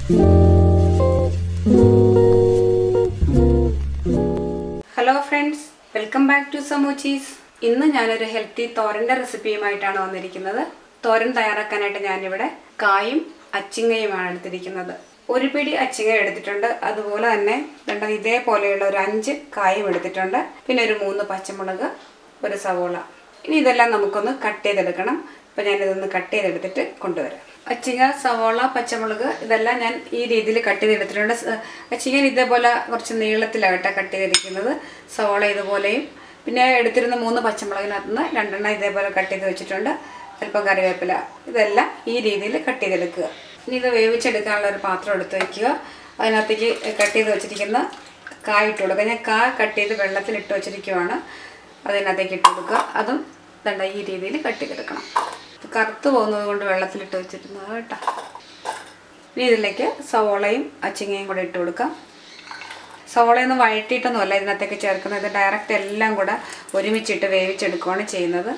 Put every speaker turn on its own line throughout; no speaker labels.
hello friends welcome back to സമൂച്ചീസ് ഇന്ന് ഞാനൊരു ഹെൽത്തി തോരൻ്റെ റെസിപ്പിയുമായിട്ടാണ് വന്നിരിക്കുന്നത് തോരൻ തയ്യാറാക്കാനായിട്ട് ഞാനിവിടെ കായും അച്ചിങ്ങയുമാണ് എടുത്തിരിക്കുന്നത് ഒരു പിടി അച്ചിങ്ങ എടുത്തിട്ടുണ്ട് അതുപോലെ തന്നെ രണ്ട ഇതേപോലെയുള്ള ഒരു അഞ്ച് കായും എടുത്തിട്ടുണ്ട് പിന്നെ ഒരു മൂന്ന് പച്ചമുളക് ഒരു സവോള ഇനി ഇതെല്ലാം നമുക്കൊന്ന് കട്ട് ചെയ്തെടുക്കണം അപ്പോൾ ഞാനിതൊന്ന് കട്ട് ചെയ്തെടുത്തിട്ട് കൊണ്ടുവരാം അച്ചിങ്ങ സവോള പച്ചമുളക് ഇതെല്ലാം ഞാൻ ഈ രീതിയിൽ കട്ട് ചെയ്തെടുത്തിട്ടുണ്ട് സ- അച്ചിങ്ങ ഇതേപോലെ കുറച്ച് നീളത്തിലാകട്ടെ കട്ട് ചെയ്തിരിക്കുന്നത് സവോള ഇതുപോലെയും പിന്നെ എടുത്തിരുന്ന മൂന്ന് പച്ചമുളകിനകത്ത് നിന്ന് രണ്ടെണ്ണം ഇതേപോലെ കട്ട് ചെയ്ത് വെച്ചിട്ടുണ്ട് അല്പം കറിവേപ്പില ഇതെല്ലാം ഈ രീതിയിൽ കട്ട് ചെയ്തെടുക്കുക ഇനി ഇത് വേവിച്ചെടുക്കാനുള്ള ഒരു പാത്രം എടുത്ത് വയ്ക്കുക അതിനകത്തേക്ക് കട്ട് ചെയ്ത് വെച്ചിരിക്കുന്ന കായ ഇട്ട് കൊടുക്കുക ഞാൻ കാ കട്ട് ചെയ്ത് വെള്ളത്തിൽ ഇട്ട് വെച്ചിരിക്കുവാണ് അതിനകത്തേക്ക് ഇട്ട് കൊടുക്കുക അതും ദണ്ട ഈ രീതിയിൽ കട്ട് ചെയ്തെടുക്കണം ഇത് കറുത്ത് പോകുന്നത് കൊണ്ട് വെള്ളത്തിലിട്ട് വെച്ചിരുന്നത് കേട്ടോ ഇനി ഇതിലേക്ക് സവോളയും അച്ചിങ്ങയും കൂടെ ഇട്ട് കൊടുക്കാം സവോളയൊന്നും വഴറ്റിയിട്ടൊന്നുമല്ല ഇതിനകത്തേക്ക് ചേർക്കുന്നത് ഇത് ഡയറക്റ്റ് എല്ലാം കൂടെ ഒരുമിച്ചിട്ട് വേവിച്ചെടുക്കുകയാണ് ചെയ്യുന്നത്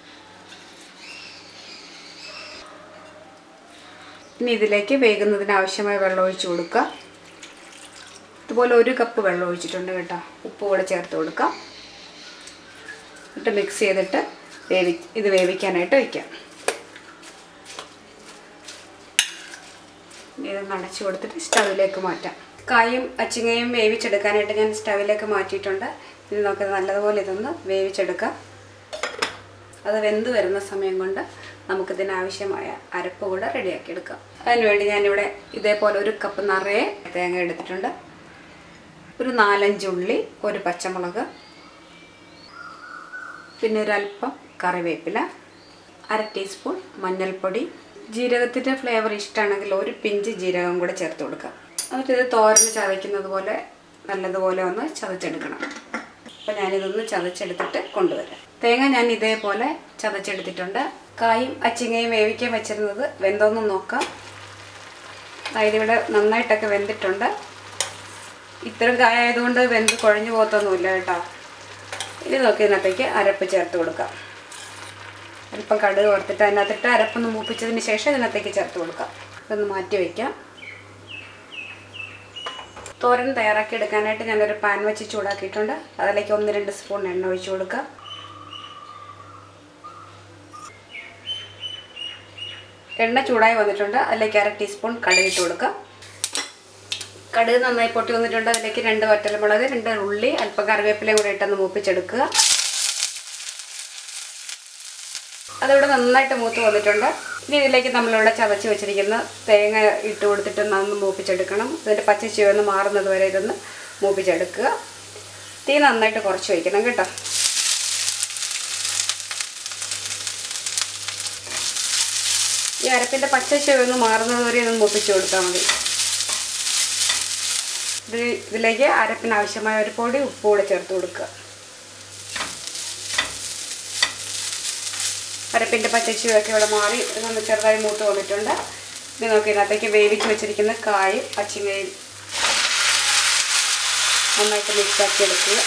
ഇനി ഇതിലേക്ക് വേകുന്നതിന് ആവശ്യമായ വെള്ളം ഒഴിച്ച് കൊടുക്കുക ഇതുപോലെ ഒരു കപ്പ് വെള്ളം ഒഴിച്ചിട്ടുണ്ട് കേട്ടോ ഉപ്പ് കൂടെ ചേർത്ത് കൊടുക്കാം എന്നിട്ട് മിക്സ് ചെയ്തിട്ട് വേവി ഇത് വേവിക്കാനായിട്ട് വയ്ക്കാം ഇനി ഇതൊന്ന് അടച്ചു കൊടുത്തിട്ട് സ്റ്റൗവിലേക്ക് മാറ്റാം കായും അച്ചിങ്ങയും വേവിച്ചെടുക്കാനായിട്ട് ഞാൻ സ്റ്റൗവിലേക്ക് മാറ്റിയിട്ടുണ്ട് ഇനി നമുക്ക് നല്ലതുപോലെ ഇതൊന്ന് വേവിച്ചെടുക്കാം അത് വെന്ത് വരുന്ന സമയം കൊണ്ട് നമുക്കിതിന് ആവശ്യമായ അരപ്പ് കൂടെ റെഡിയാക്കി എടുക്കാം അതിനുവേണ്ടി ഞാനിവിടെ ഇതേപോലെ ഒരു കപ്പ് നിറയെ തേങ്ങ എടുത്തിട്ടുണ്ട് ഒരു നാലഞ്ച് ഉള്ളി ഒരു പച്ചമുളക് പിന്നെ ഒരല്പം കറിവേപ്പില അര ടീസ്പൂൺ മഞ്ഞൾപ്പൊടി ജീരകത്തിൻ്റെ ഫ്ലേവർ ഇഷ്ടമാണെങ്കിൽ ഒരു പിഞ്ച് ജീരകം കൂടെ ചേർത്ത് കൊടുക്കാം എന്നിട്ട് ഇത് തോരന് ചതയ്ക്കുന്നത് പോലെ നല്ലതുപോലെ ഒന്ന് ചതച്ചെടുക്കണം അപ്പോൾ ഞാനിതൊന്ന് ചതച്ചെടുത്തിട്ട് കൊണ്ടുവരാം തേങ്ങ ഞാൻ ഇതേപോലെ ചതച്ചെടുത്തിട്ടുണ്ട് കായും അച്ചിങ്ങയും വേവിക്കാൻ വെച്ചിരുന്നത് വെന്തോന്നും നോക്കാം അതായത് ഇവിടെ നന്നായിട്ടൊക്കെ വെന്തിട്ടുണ്ട് ഇത്തരം കായ ആയതുകൊണ്ട് വെന്ത് കുഴഞ്ഞു പോകത്തൊന്നുമില്ല കേട്ടോ ഇനി നോക്കി ഇതിനകത്തേക്ക് അരപ്പ് ചേർത്ത് കൊടുക്കാം അല്പം കടുക് ഓർത്തിട്ട് അതിനകത്തിട്ട് അരപ്പൊന്ന് മൂപ്പിച്ചതിന് ശേഷം ഇതിനകത്തേക്ക് ചേർത്ത് കൊടുക്കാം ഇതൊന്ന് മാറ്റി വയ്ക്കാം തോരൻ തയ്യാറാക്കി എടുക്കാനായിട്ട് ഞാനൊരു പാൻ വെച്ച് ചൂടാക്കിയിട്ടുണ്ട് അതിലേക്ക് ഒന്ന് രണ്ട് സ്പൂൺ എണ്ണ ഒഴിച്ച് കൊടുക്കാം എണ്ണ ചൂടായി വന്നിട്ടുണ്ട് അതിലേക്ക് അര ടീസ്പൂൺ കടുക് ഇട്ട് കൊടുക്കാം കടുക് നന്നായി പൊട്ടി വന്നിട്ടുണ്ട് അതിലേക്ക് രണ്ട് വറ്റൽമുളക് രണ്ട് ഉള്ളി അല്പം കറിവേപ്പിലയും കൂടെ ഇട്ടൊന്ന് മൂപ്പിച്ചെടുക്കുക അതിവിടെ നന്നായിട്ട് മൂത്ത് വന്നിട്ടുണ്ട് ഇനി ഇതിലേക്ക് നമ്മളിവിടെ ചതച്ച് വെച്ചിരിക്കുന്ന തേങ്ങ ഇട്ട് കൊടുത്തിട്ട് നന്ന് മൂപ്പിച്ചെടുക്കണം അതിൻ്റെ പച്ച ചുവന്ന് മാറുന്നത് വരെ ഇതൊന്ന് മൂപ്പിച്ചെടുക്കുക തീ നന്നായിട്ട് കുറച്ച് വയ്ക്കണം കേട്ടോ ഈ അരപ്പിൻ്റെ പച്ച ചുവന്ന് മാറുന്നത് വരെ ഒന്ന് മൂപ്പിച്ച് കൊടുത്താൽ മതി ഇത് ഇതിലേക്ക് അരപ്പിന് ആവശ്യമായ ഒരു പൊടി ഉപ്പ് കൂടെ ചേർത്ത് കൊടുക്കുക അരപ്പിൻ്റെ പച്ചച്ചുവൊക്കെ ഇവിടെ മാറി ഇതൊന്ന് ചെറുതായി മൂത്ത് വന്നിട്ടുണ്ട് ഇനി നമുക്ക് ഇതിനകത്തേക്ക് വേവിച്ച് വെച്ചിരിക്കുന്ന കായും പച്ചിങ്ങയും നന്നായിട്ട് മിക്സാക്കി എടുക്കുക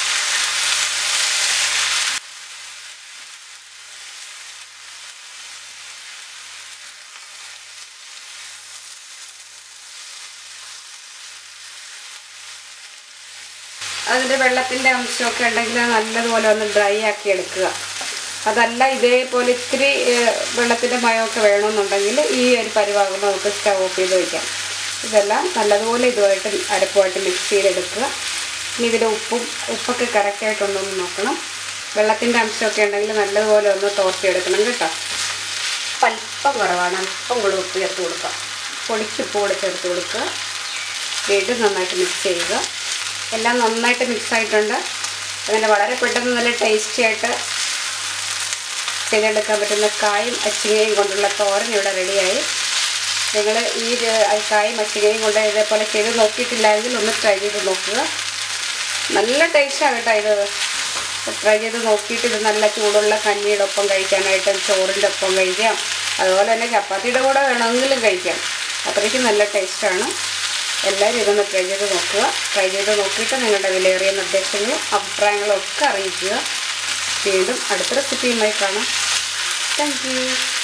അതിൻ്റെ വെള്ളത്തിൻ്റെ അംശമൊക്കെ ഉണ്ടെങ്കിൽ അത് നല്ലതുപോലെ ഒന്ന് ഡ്രൈ ആക്കി എടുക്കുക അതല്ല ഇതേപോലെ ഇത്തിരി വെള്ളത്തിൻ്റെ മയമൊക്കെ വേണമെന്നുണ്ടെങ്കിൽ ഈ ഒരു പരിവാകുമ്പോൾ നമുക്ക് സ്റ്റവ് ഓഫ് ചെയ്ത് വയ്ക്കാം ഇതെല്ലാം നല്ലതുപോലെ ഇതുമായിട്ട് അരപ്പുമായിട്ട് മിക്സ് ചെയ്തെടുക്കുക ഇനി ഇതിൻ്റെ ഉപ്പും ഉപ്പൊക്കെ കറക്റ്റായിട്ടൊന്നൊന്ന് നോക്കണം വെള്ളത്തിൻ്റെ അംശമൊക്കെ ഉണ്ടെങ്കിൽ നല്ലതുപോലെ ഒന്ന് തോർത്തിയെടുക്കണം കേട്ടോ ഉപ്പ് അല്പം കുറവാണ് അല്പം കൂടെ ഉപ്പ് ചേർത്ത് കൊടുക്കുക പൊടിക്ക് ഉപ്പ് കൂടെ ചേർത്ത് കൊടുക്കുക വീണ്ടും നന്നായിട്ട് മിക്സ് ചെയ്യുക എല്ലാം നന്നായിട്ട് മിക്സ് ആയിട്ടുണ്ട് അങ്ങനെ വളരെ പെട്ടെന്ന് നല്ല ടേസ്റ്റി ആയിട്ട് ചെയ്തെടുക്കാൻ പറ്റുന്ന കായും അച്ചിങ്ങയും കൊണ്ടുള്ള തോരൻ ഇവിടെ റെഡിയായി നിങ്ങൾ ഈ ഒരു കായും അച്ചിങ്ങയും കൊണ്ട് ഇതേപോലെ ചെയ്ത് നോക്കിയിട്ടില്ലെങ്കിൽ ഒന്ന് ട്രൈ ചെയ്ത് നോക്കുക നല്ല ടേസ്റ്റാണ് കേട്ടോ ഇത് ട്രൈ ചെയ്ത് നോക്കിയിട്ട് ഇത് നല്ല ചൂടുള്ള കഞ്ഞിയുടെ ഒപ്പം കഴിക്കാനായിട്ട് ചോറിൻ്റെ ഒപ്പം കഴിക്കാം അതുപോലെ തന്നെ ചപ്പാത്തിയുടെ കൂടെ വേണമെങ്കിലും കഴിക്കാം അത്രയ്ക്ക് നല്ല ടേസ്റ്റാണ് എല്ലാവരും ഇതൊന്ന് ട്രൈ ചെയ്ത് നോക്കുക ട്രൈ ചെയ്ത് നോക്കിയിട്ട് നിങ്ങളുടെ വിലയേറിയ നിർദ്ദേശങ്ങളും അഭിപ്രായങ്ങളും ഒക്കെ അറിയിക്കുക വീണ്ടും അടുത്ത റെസിപ്പിയുമായി കാണാം താങ്ക് യു